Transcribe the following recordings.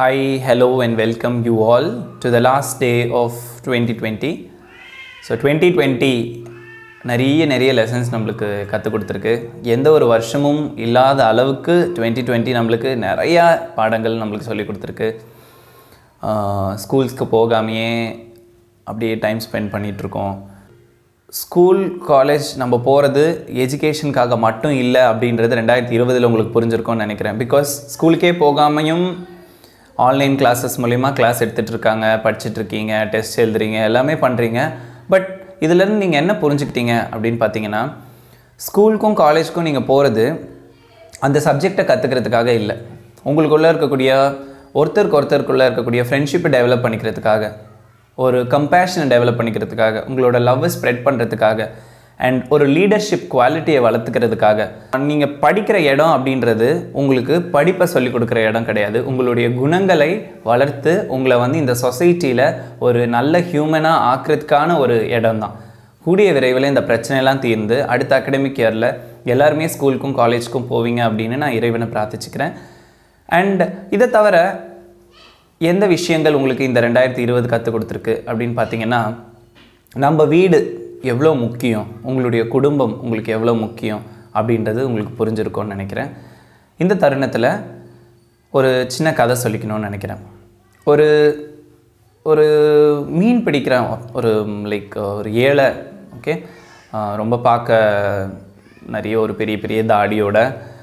Hi, hello, and welcome you all to the last day of 2020. So twenty twenty நிறைய நிறைய lessons நம்மளுக்கு கற்றுக் கொடுத்துருக்கு எந்த ஒரு வருஷமும் இல்லாத அளவுக்கு டுவெண்ட்டி டுவெண்ட்டி நம்மளுக்கு நிறையா பாடங்கள் நம்மளுக்கு சொல்லி கொடுத்துருக்கு ஸ்கூல்ஸ்க்கு போகாமையே அப்படியே டைம் ஸ்பெண்ட் பண்ணிகிட்ருக்கோம் ஸ்கூல் காலேஜ் நம்ம போகிறது எஜுகேஷனுக்காக மட்டும் இல்லை அப்படின்றது ரெண்டாயிரத்தி இருபதில் உங்களுக்கு புரிஞ்சிருக்கும்னு நினைக்கிறேன் பிகாஸ் ஸ்கூலுக்கே போகாமையும் ஆன்லைன் கிளாஸஸ் மூலிமா கிளாஸ் எடுத்துகிட்டு இருக்காங்க படிச்சுட்டு இருக்கீங்க டெஸ்ட் எழுதுறீங்க எல்லாமே பண்ணுறீங்க பட் இதுலேருந்து நீங்கள் என்ன புரிஞ்சுக்கிட்டீங்க அப்படின்னு பார்த்தீங்கன்னா ஸ்கூலுக்கும் காலேஜ்க்கும் நீங்கள் போகிறது அந்த சப்ஜெக்டை கற்றுக்கிறதுக்காக இல்லை உங்களுக்குள்ளே இருக்கக்கூடிய ஒருத்தருக்கு ஒருத்தருக்குள்ளே இருக்கக்கூடிய ஃப்ரெண்ட்ஷிப்பை டெவலப் பண்ணிக்கிறதுக்காக ஒரு கம்பேஷனை டெவலப் பண்ணிக்கிறதுக்காக உங்களோட லவ்வை ஸ்ப்ரெட் பண்ணுறதுக்காக அண்ட் ஒரு லீடர்ஷிப் குவாலிட்டியை வளர்த்துக்கிறதுக்காக நீங்கள் படிக்கிற இடம் அப்படின்றது உங்களுக்கு படிப்பை சொல்லிக் கொடுக்குற இடம் கிடையாது உங்களுடைய குணங்களை வளர்த்து உங்களை வந்து இந்த சொசைட்டியில் ஒரு நல்ல ஹியூமனாக ஆக்குறதுக்கான ஒரு இடம் தான் கூடிய விரைவில் இந்த பிரச்சனையெல்லாம் தீர்ந்து அடுத்த அகடமிக் இயரில் எல்லாருமே ஸ்கூலுக்கும் காலேஜுக்கும் போவீங்க அப்படின்னு நான் இறைவனை பிரார்த்திச்சுக்கிறேன் அண்ட் இதை தவிர எந்த விஷயங்கள் உங்களுக்கு இந்த ரெண்டாயிரத்தி இருபது கற்றுக் கொடுத்துருக்கு அப்படின்னு பார்த்தீங்கன்னா நம்ம வீடு எவ்வளோ முக்கியம் உங்களுடைய குடும்பம் உங்களுக்கு எவ்வளோ முக்கியம் அப்படின்றது உங்களுக்கு புரிஞ்சிருக்கும்னு நினைக்கிறேன் இந்த தருணத்தில் ஒரு சின்ன கதை சொல்லிக்கணும்னு நினைக்கிறேன் ஒரு ஒரு மீன் பிடிக்கிற ஒரு லைக் ஒரு ஏழை ஓகே ரொம்ப பார்க்க நிறைய ஒரு பெரிய பெரிய தாடியோட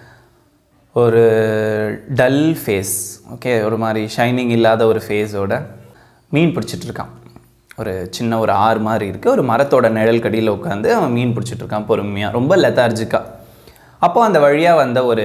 ஒரு டல் ஃபேஸ் ஓகே ஒரு மாதிரி ஷைனிங் இல்லாத ஒரு ஃபேஸோட மீன் பிடிச்சிட்டு இருக்கான் ஒரு சின்ன ஒரு ஆறு மாதிரி இருக்குது ஒரு மரத்தோட நிழல் கடியில் உட்காந்து அவன் மீன் பிடிச்சிட்டு இருக்கான் பொறுமையாக ரொம்ப லெத்தார்ஜிக்காக அப்போ அந்த வழியாக வந்த ஒரு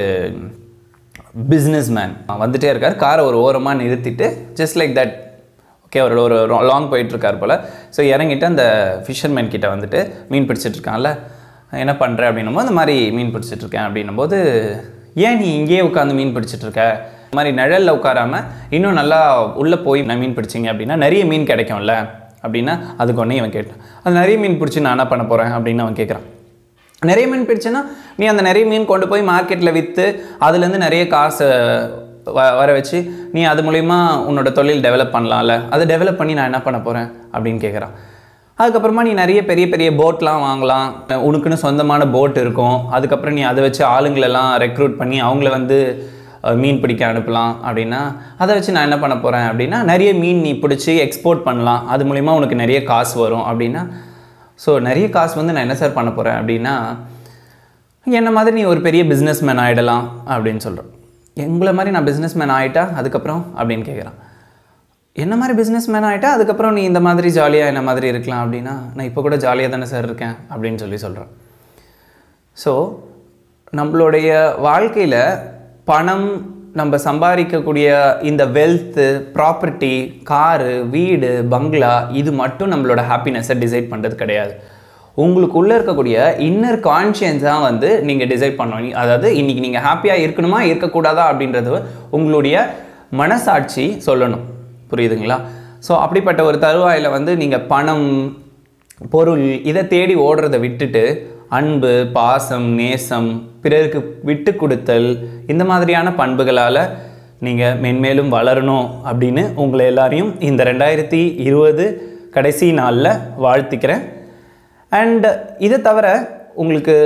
பிஸ்னஸ் மேன் வந்துட்டே இருக்கார் காரை ஒரு ஓரமாக நிறுத்திட்டு ஜஸ்ட் லைக் தட் ஓகே அவர் ஒரு லாங் போயிட்டுருக்கார் போல் ஸோ இறங்கிட்டு அந்த ஃபிஷர்மேன் கிட்ட வந்துட்டு மீன் பிடிச்சிட்டு இருக்கான்ல என்ன பண்ணுற அப்படின்னும் போது இந்த மாதிரி மீன் பிடிச்சிட்டு இருக்கேன் அப்படின்னும் போது ஏன் நீ இங்கேயே உட்காந்து மீன் பிடிச்சிட்டு இருக்க இந்த மாதிரி நிழலில் உட்காராம இன்னும் நல்லா உள்ளே போய் நான் மீன் பிடிச்சிங்க அப்படின்னா நிறைய மீன் கிடைக்கும்ல அப்படின்னா அதுக்கு ஒன்றே இவன் கேட்டான் அது நிறைய மீன் பிடிச்சி நான் என்ன பண்ண போகிறேன் அப்படின்னு அவன் கேட்குறான் நிறைய மீன் பிடிச்சுன்னா நீ அந்த நிறைய மீன் கொண்டு போய் மார்க்கெட்டில் விற்று அதுலேருந்து நிறைய காசை வ வர வச்சு நீ அது மூலிமா உன்னோட தொழில் டெவலப் பண்ணலாம்ல அதை டெவலப் பண்ணி நான் என்ன பண்ண போகிறேன் அப்படின்னு கேட்குறான் அதுக்கப்புறமா நீ நிறைய பெரிய பெரிய போட்லாம் வாங்கலாம் உனக்குன்னு சொந்தமான போட் இருக்கும் அதுக்கப்புறம் நீ அதை வச்சு ஆளுங்களெல்லாம் ரெக்ரூட் பண்ணி அவங்கள வந்து மீன் பிடிக்க அனுப்பலாம் அப்படின்னா அதை வச்சு நான் என்ன பண்ண போகிறேன் அப்படின்னா நிறைய மீன் நீ பிடிச்சி எக்ஸ்போர்ட் பண்ணலாம் அது மூலிமா உனக்கு நிறைய காசு வரும் அப்படின்னா ஸோ நிறைய காசு வந்து நான் என்ன சார் பண்ண போகிறேன் அப்படின்னா என்ன மாதிரி நீ ஒரு பெரிய பிஸ்னஸ் மேன் ஆகிடலாம் அப்படின்னு சொல்கிறேன் எங்களை மாதிரி நான் பிஸ்னஸ் மேன் ஆகிட்டா அதுக்கப்புறம் அப்படின்னு கேட்குறான் என்ன மாதிரி பிஸ்னஸ் மேன் ஆகிட்டா அதுக்கப்புறம் நீ இந்த மாதிரி ஜாலியாக என்ன மாதிரி இருக்கலாம் அப்படின்னா நான் இப்போ கூட ஜாலியாக தானே சார் இருக்கேன் அப்படின்னு சொல்லி சொல்கிறேன் ஸோ நம்மளுடைய வாழ்க்கையில் பணம் நம்ம சம்பாதிக்கக்கூடிய இந்த வெல்த்து ப்ராப்பர்ட்டி காரு வீடு பங்களா இது மட்டும் நம்மளோட ஹாப்பினஸை டிசைட் பண்ணுறது கிடையாது உங்களுக்குள்ளே இருக்கக்கூடிய இன்னர் கான்ஷியன்ஸாக வந்து நீங்கள் டிசைட் பண்ணணும் அதாவது இன்றைக்கி நீங்கள் ஹாப்பியாக இருக்கணுமா இருக்கக்கூடாதா அப்படின்றது உங்களுடைய மனசாட்சி சொல்லணும் புரியுதுங்களா ஸோ அப்படிப்பட்ட ஒரு தருவாயில் வந்து நீங்கள் பணம் பொருள் இதை தேடி ஓடுறதை விட்டுட்டு அன்பு பாசம் நேசம் பிறருக்கு விட்டு கொடுத்தல் இந்த மாதிரியான பண்புகளால் நீங்கள் மென்மேலும் வளரணும் அப்படின்னு உங்களை எல்லாரையும் இந்த ரெண்டாயிரத்தி இருபது கடைசி நாளில் வாழ்த்திக்கிறேன் அண்ட் இதை தவிர உங்களுக்கு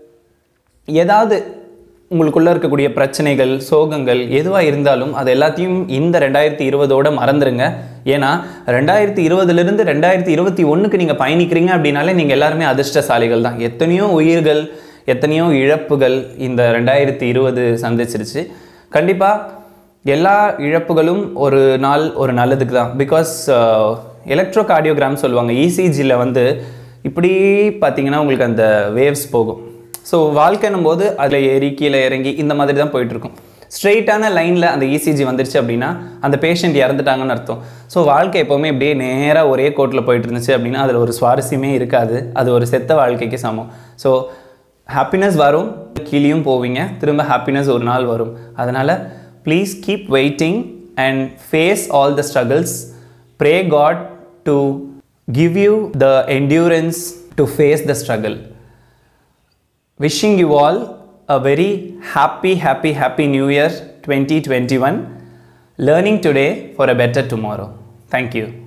ஏதாவது உங்களுக்குள்ளே இருக்கக்கூடிய பிரச்சனைகள் சோகங்கள் எதுவாக இருந்தாலும் அது எல்லாத்தையும் இந்த ரெண்டாயிரத்தி இருபதோட மறந்துடுங்க ஏன்னா ரெண்டாயிரத்தி இருபதுலேருந்து ரெண்டாயிரத்தி இருபத்தி ஒன்றுக்கு நீங்கள் பயணிக்கிறீங்க அப்படின்னாலே நீங்கள் எல்லாருமே அதிர்ஷ்டசாலிகள் தான் எத்தனையோ உயிர்கள் எத்தனையோ இழப்புகள் இந்த ரெண்டாயிரத்தி இருபது சந்திச்சிருச்சு கண்டிப்பாக எல்லா இழப்புகளும் ஒரு நாள் ஒரு நல்லதுக்கு தான் பிகாஸ் எலக்ட்ரோ கார்டியோகிராம் சொல்லுவாங்க இசிஜியில் வந்து இப்படி பார்த்தீங்கன்னா உங்களுக்கு அந்த வேவ்ஸ் போகும் ஸோ வாழ்க்கைன்னும் போது அதில் ஏறி கீழே இறங்கி இந்த மாதிரி தான் போயிட்டுருக்கும் ஸ்ட்ரெயிட்டான லைனில் அந்த இசிஜி வந்துருச்சு அப்படின்னா அந்த பேஷண்ட் இறந்துட்டாங்கன்னு அர்த்தம் ஸோ வாழ்க்கை எப்போவுமே இப்படியே நேராக ஒரே கோட்டில் போயிட்டு இருந்துச்சு அப்படின்னா அதில் ஒரு சுவாரஸ்யமே இருக்காது அது ஒரு செத்த வாழ்க்கைக்கு சமம் ஸோ ஹாப்பினஸ் வரும் கீழேயும் போவீங்க திரும்ப ஹாப்பினஸ் ஒரு நாள் வரும் அதனால் please keep waiting and face all the struggles pray God to give you the endurance to face the struggle wishing you all a very happy, happy, happy New Year 2021. Learning today for a better tomorrow thank you